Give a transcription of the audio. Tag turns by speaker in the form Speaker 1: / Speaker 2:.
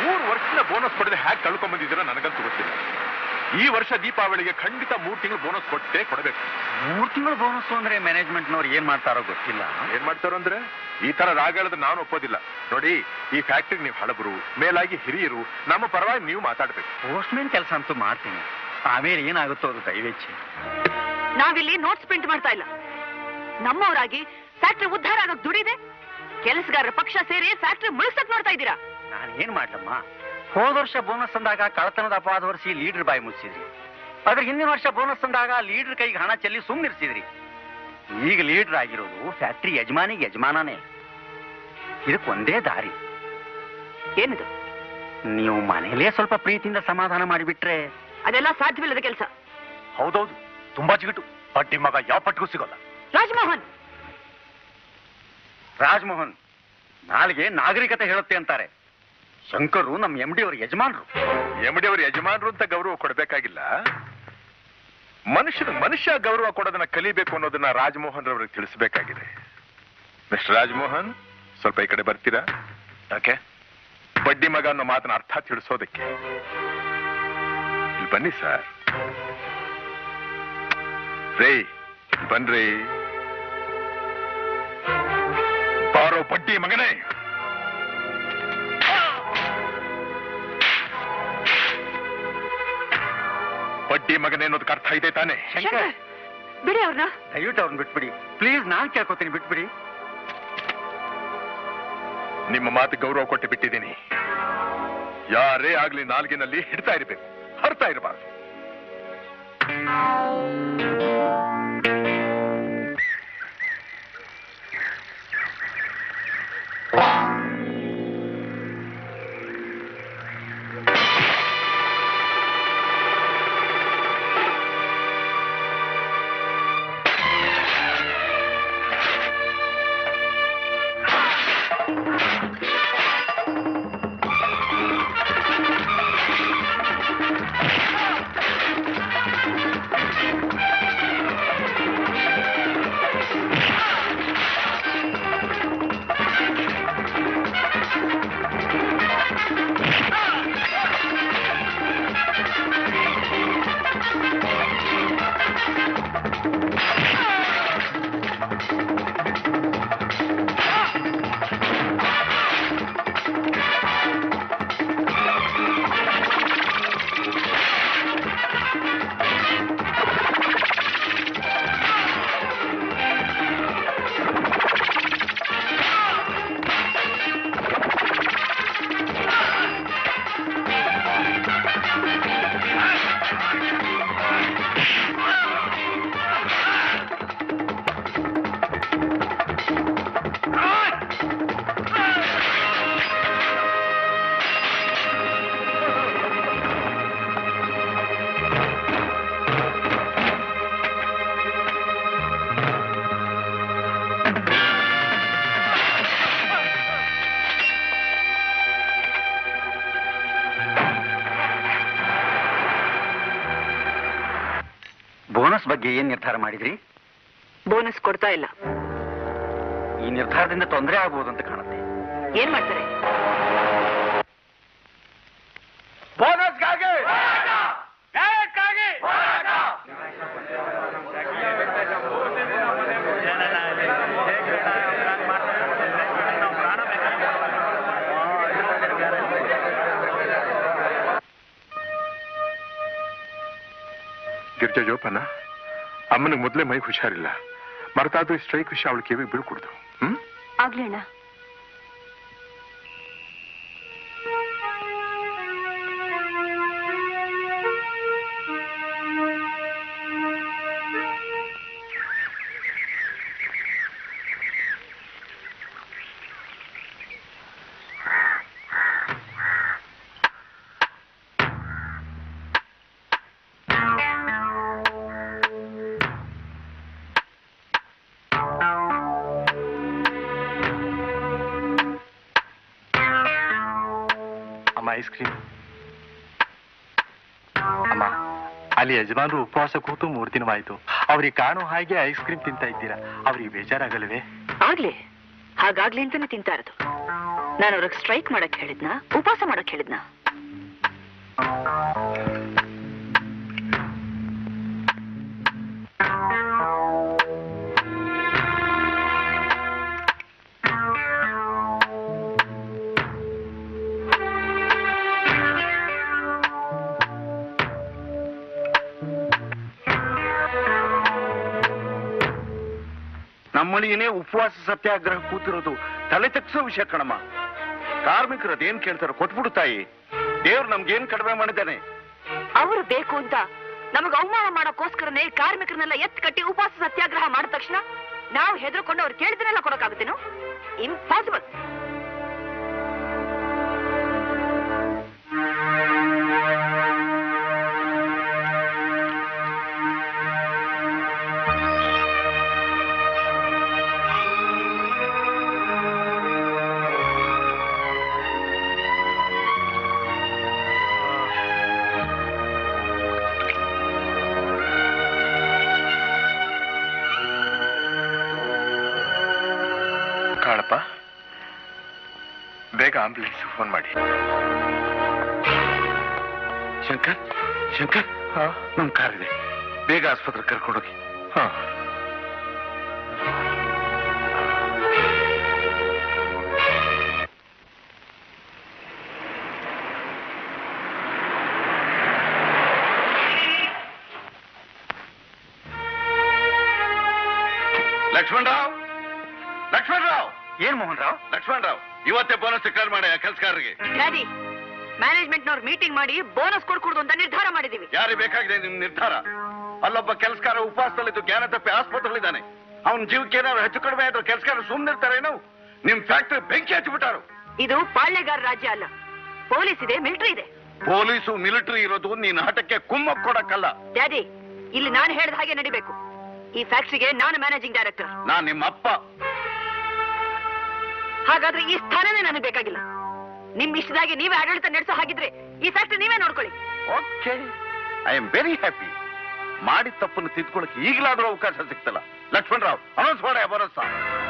Speaker 1: ಮೂರು ವರ್ಷದ ಬೋನಸ್ ಕೊಡದೆ ಹ್ಯಾಕ್ ಕಳ್ಕೊಂಡ್ ಬಂದಿದ್ದೀರಾ ನನಗಂತೂ ಗೊತ್ತಿಲ್ಲ ಈ ವರ್ಷ ದೀಪಾವಳಿಗೆ ಖಂಡಿತ ಮೂರು ತಿಂಗಳು ಬೋನಸ್ ಕೊಟ್ಟೆ ಕೊಡಬೇಕು
Speaker 2: ಮೂರ್ ತಿಂಗಳು ಬೋನಸ್ ಅಂದ್ರೆ ಮ್ಯಾನೇಜ್ಮೆಂಟ್ನವ್ರು ಏನ್ ಮಾಡ್ತಾರೋ ಗೊತ್ತಿಲ್ಲ
Speaker 1: ಏನ್ ಮಾಡ್ತಾರೋ ಅಂದ್ರೆ ಈ ತರ ರಾಗ ಹೇಳಿದ್ರೆ ನಾನು ಒಪ್ಪೋದಿಲ್ಲ ನೋಡಿ ಈ ಫ್ಯಾಕ್ಟ್ರಿ ನೀವು ಹಳಬರು ಮೇಲಾಗಿ ಹಿರಿಯರು ನಮ್ಮ ಪರವಾಗಿ ನೀವು ಮಾತಾಡ್ಬೇಕು
Speaker 2: ಪೋಸ್ಟ್ಮನ್ ಕೆಲಸ ಅಂತೂ ಮಾಡ್ತೀನಿ ಆಮೇಲೆ ಏನಾಗುತ್ತೋ ಅದು ದಯವೇಚ್ಛೆ
Speaker 3: ನಾವಿಲ್ಲಿ ನೋಟ್ಸ್ ಪ್ರಿಂಟ್ ಮಾಡ್ತಾ ಇಲ್ಲ ನಮ್ಮವರಾಗಿ ಫ್ಯಾಕ್ಟ್ರಿ ಉದ್ಧಾರ ಆಗೋಕ್ ದುಡಿದೆ ಕೆಲಸಗಾರರ ಪಕ್ಷ ಸೇರಿ ಫ್ಯಾಕ್ಟ್ರಿ ಮುಳುಗ್ಸಕ್ ನೋಡ್ತಾ ಇದ್ದೀರಾ
Speaker 2: ನಾನು ಏನ್ ಮಾಡ್ಲಮ್ಮ ಹೋದ ವರ್ಷ ಬೋನಸ್ ಅಂದಾಗ ಕಳತನದ ಅಪವಾದ ವರ್ಷಿ ಲೀಡರ್ ಬಾಯಿ ಮುಚ್ಚಿದ್ರಿ ಆದ್ರೆ ಹಿಂದಿನ ವರ್ಷ ಬೋನಸ್ ಅಂದಾಗ ಲೀಡರ್ ಕೈಗೆ ಹಣ ಚೆಲ್ಲಿ ಸುಮ್ಮನಿರ್ಸಿದ್ರಿ ಈಗ ಲೀಡರ್ ಆಗಿರೋದು ಫ್ಯಾಕ್ಟ್ರಿ ಯಜಮಾನಿಗೆ ಯಜಮಾನನೇ ಇದಕ್ಕೆ ಒಂದೇ ದಾರಿ
Speaker 3: ಏನಿದು
Speaker 2: ನೀವು ಮನೇಲೇ ಸ್ವಲ್ಪ ಪ್ರೀತಿಯಿಂದ ಸಮಾಧಾನ ಮಾಡಿಬಿಟ್ರೆ
Speaker 3: ಅದೆಲ್ಲ ಸಾಧ್ಯವಿಲ್ಲದ ಕೆಲಸ
Speaker 2: ಹೌದೌದು ತುಂಬಾ ಚಿಗಟು ಪಟ್ಟಿ ಮಗ ಯಾವ ಪಟ್ಟಿಗೂ ಸಿಗೋಲ್ಲ
Speaker 3: ರಾಜಮೋಹನ್
Speaker 2: ರಾಜ್ಮೋಹನ್ ನಾಲ್ಗೆ ನಾಗರಿಕತೆ ಹೇಳುತ್ತೆ ಅಂತಾರೆ ಶಂಕರು ನಮ್ಮ ಎಂ ಡಿ ಅವ್ರ ಯಜಮಾನ್ರು
Speaker 1: ಎಮಡಿ ಅವ್ರ ಯಜಮಾನರು ಅಂತ ಗೌರವ ಕೊಡಬೇಕಾಗಿಲ್ಲ ಮನುಷ್ಯನ ಮನುಷ್ಯ ಗೌರವ ಕೊಡೋದನ್ನ ಕಲಿಬೇಕು ಅನ್ನೋದನ್ನ ರಾಜಮೋಹನ್ ರವರಿಗೆ ತಿಳಿಸಬೇಕಾಗಿದೆ ಮಿಸ್ಟರ್ ರಾಜಮೋಹನ್ ಸ್ವಲ್ಪ ಈ ಕಡೆ ಬರ್ತೀರಾ ಯಾಕೆ ಬಡ್ಡಿ ಮಗ ಅನ್ನೋ ಮಾತನ್ನ ಅರ್ಥ ತಿಳಿಸೋದಕ್ಕೆ ಇಲ್ಲಿ ಬನ್ನಿ ಸರ್ ರೇ ಇಲ್ಲಿ ಬನ್ರಿ ಬಾರೋ ಬಡ್ಡಿ ಮಗನೇ ಬಡ್ಡಿ ಮಗನೇ ಅನ್ನೋದಕ್ಕೆ ಅರ್ಥ ಇದೆ ತಾನೆ
Speaker 2: ಶಂಕರ್
Speaker 3: ಬಿಡಿ ಅವ್ರನ್ನ
Speaker 2: ದಯವಿಟ್ಟು ಅವ್ರನ್ನ ಬಿಟ್ಬಿಡಿ ಪ್ಲೀಸ್ ನಾನ್ ಕೇಳ್ಕೊತೀನಿ ಬಿಟ್ಬಿಡಿ
Speaker 1: ನಿಮ್ಮ ಮಾತು ಗೌರವ ಕೊಟ್ಟು ಬಿಟ್ಟಿದ್ದೀನಿ ಯಾರೇ ಆಗ್ಲಿ ನಾಲ್ಗಿನಲ್ಲಿ ಹಿಡ್ತಾ ಇರಬೇಕು ಹರ್ತಾ ಇರಬಾರ್ದು
Speaker 2: ಬೋನಸ್ ಬಗ್ಗೆ ಏನ್ ನಿರ್ಧಾರ ಮಾಡಿದ್ರಿ
Speaker 3: ಬೋನಸ್ ಕೊಡ್ತಾ ಇಲ್ಲ
Speaker 2: ಈ ನಿರ್ಧಾರದಿಂದ ತೊಂದರೆ ಆಗ್ಬೋದು ಅಂತ ಕಾಣುತ್ತೆ
Speaker 3: ಏನ್ ಮಾಡ್ತಾರೆ
Speaker 2: ಬೋನಸ್ಗಾಗಿ
Speaker 1: ಗಿರ್ಜಾ ಜೋಪನ ಅಮ್ಮನಿಗೆ ಮೊದಲೇ ಮೈ ಹುಷಾರಿಲ್ಲ ಮರ್ತಾದ್ರೂ ಈ ಸ್ಟ್ರೈಕ್ ವಿಷಯ ಅವಳು ಕಿವಿಗೆ ಬೀಳ್ಕೊಡ್ದು ಹ್ಮ್
Speaker 3: ಆಗ್ಲಿ ಅಣ್ಣ
Speaker 4: ಅಮ್ಮ ಐಸ್ ಕ್ರೀಮ್ ಅಮ್ಮ ಅಲ್ಲಿ ಯಜಮಾನರು ಉಪವಾಸ ಕೂತು ಮೂರು ದಿನವಾಯ್ತು ಅವ್ರಿಗೆ ಕಾಣೋ ಹಾಗೆ ಐಸ್ ಕ್ರೀಮ್ ತಿಂತಾ ಇದ್ದೀರಾ ಅವ್ರಿಗೆ ಬೇಜಾರಾಗಲ್ವೇ
Speaker 3: ಆಗ್ಲಿ ಹಾಗಾಗ್ಲಿ ಅಂತಾನೆ ತಿಂತಾ ಇರೋದು ನಾನು ಅವ್ರಿಗೆ ಸ್ಟ್ರೈಕ್ ಮಾಡಕ್ ಹೇಳಿದ್ನ ಉಪವಾಸ ಮಾಡಕ್ ಹೇಳಿದ್ನ
Speaker 5: ನಮ್ಮಳಿಯೇ ಉಪವಾಸ ಸತ್ಯಾಗ್ರಹ ಕೂತಿರೋದು ತಲೆ ತಗ್ಸೋ ವಿಷಯ ಕಣಮ್ಮ ಕಾರ್ಮಿಕರು ಅದೇನ್ ಕೇಳ್ತಾರೋ ಕೊಟ್ಬಿಡು ತಾಯಿ ದೇವ್ರು ನಮ್ಗೇನ್ ಕಡಿಮೆ ಮಾಡಿದ್ದಾನೆ
Speaker 3: ಅವರು ಬೇಕು ಅಂತ ನಮಗ್ ಅವಮಾನ ಮಾಡೋಕ್ಕೋಸ್ಕರನೇ ಕಾರ್ಮಿಕರನ್ನೆಲ್ಲ ಎತ್ ಕಟ್ಟಿ ಉಪವಾಸ ಸತ್ಯಾಗ್ರಹ ಮಾಡಿದ ತಕ್ಷಣ ನಾವು ಹೆದರ್ಕೊಂಡು ಅವ್ರು ಕೇಳಿದ್ರೆಲ್ಲ ಕೊಡಕ್ಕಾಗುತ್ತೇನು ಇಂಪಾಸಿಬಲ್
Speaker 1: ಕಾಳಪ್ಪ ಬೇಗ ಆಂಬುಲೆನ್ಸ್ ಫೋನ್ ಮಾಡಿ
Speaker 5: ಶಂಕರ್ ಶಂಕರ್ ನಮ್ ಕಾರ್ ಇದೆ ಬೇಗ ಆಸ್ಪತ್ರೆ ಕರ್ಕೊಂಡೋಗಿ
Speaker 1: ಹಾ
Speaker 5: ಲಕ್ಷ್ಮಣರಾವ್ ಲಕ್ಷ್ಮಣರಾವ್
Speaker 2: ಏನ್ ಮೋಹನ್ ರಾವ್
Speaker 5: ಲಕ್ಷ್ಮಣರಾವ್ ಇವತ್ತೇ ಬೋನಸ್ ಡಿಕ್ಲೇರ್ ಮಾಡಿ ಕೆಲಸಗಾರರಿಗೆ
Speaker 3: ಡ್ಯಾಡಿ ಮ್ಯಾನೇಜ್ಮೆಂಟ್ನವ್ರು ಮೀಟಿಂಗ್ ಮಾಡಿ ಬೋನಸ್ ಕೊಡ್ಕೊಡುದು ಅಂತ ನಿರ್ಧಾರ ಮಾಡಿದೀವಿ
Speaker 5: ಯಾರಿಗೆ ಬೇಕಾಗಿದೆ ನಿಮ್ ನಿರ್ಧಾರ ಅಲ್ಲೊಬ್ಬ ಕೆಲಸಗಾರ ಉಪವಾಸದಲ್ಲಿದ್ದು ಜ್ಞಾನ ತಪ್ಪಿ ಆಸ್ಪತ್ರೆಲಿದ್ದಾನೆ ಅವನ ಜೀವಕ್ಕೆ ಏನಾದ್ರು ಹೆಚ್ಚು ಕಡಿಮೆ ಆದ್ರೆ ಕೆಲಸಗಾರ ಸುಮ್ಮನಿರ್ತಾರೇನು ನಿಮ್ ಫ್ಯಾಕ್ಟರಿ ಬೆಂಕಿ ಹಚ್ಚಿಬಿಟ್ಟಾರು
Speaker 3: ಇದು ಪಾಳ್ಯಗಾರ ರಾಜ್ಯ ಅಲ್ಲ ಪೊಲೀಸ್ ಇದೆ ಮಿಲಿಟರಿ ಇದೆ
Speaker 5: ಪೊಲೀಸು ಮಿಲಿಟರಿ ಇರೋದು ನೀನ್ ಹಠಕ್ಕೆ ಕುಮ್ಮಕ್ ಕೊಡಕ್ಕಲ್ಲ
Speaker 3: ಡ್ಯಾಡಿ ಇಲ್ಲಿ ನಾನು ಹೇಳಿದ ಹಾಗೆ ನಡಿಬೇಕು ಈ ಫ್ಯಾಕ್ಟ್ರಿಗೆ ನಾನು ಮ್ಯಾನೇಜಿಂಗ್ ಡೈರೆಕ್ಟರ್
Speaker 5: ನಾನ್ ನಿಮ್ಮ ಅಪ್ಪ
Speaker 3: ಹಾಗಾದ್ರೆ ಈ ಸ್ಥಾನನೇ ನನಗೆ ಬೇಕಾಗಿಲ್ಲ ನಿಮ್ ಇಷ್ಟದಾಗಿ ನೀವೇ ಆಡಳಿತ ನಡೆಸೋ ಹಾಗಿದ್ರೆ ಈ ಫ್ಯಾಕ್ಟ್ರಿ ನೀವೇ ನೋಡ್ಕೊಳ್ಳಿ
Speaker 5: okay I am very happy ಮಾಡಿದ ತಪ್ಪನ್ನು ತಿದ್ಕೊಳ್ಳಕ್ಕೆ ಈಗಲಾದ್ರೂ ಅವಕಾಶ ಸಿಗ್ತಲ್ಲ ಲಕ್ಷ್ಮಣರಾವ್ ಅನೌನ್ಸ್ ಮಾಡ ಬರೋಸ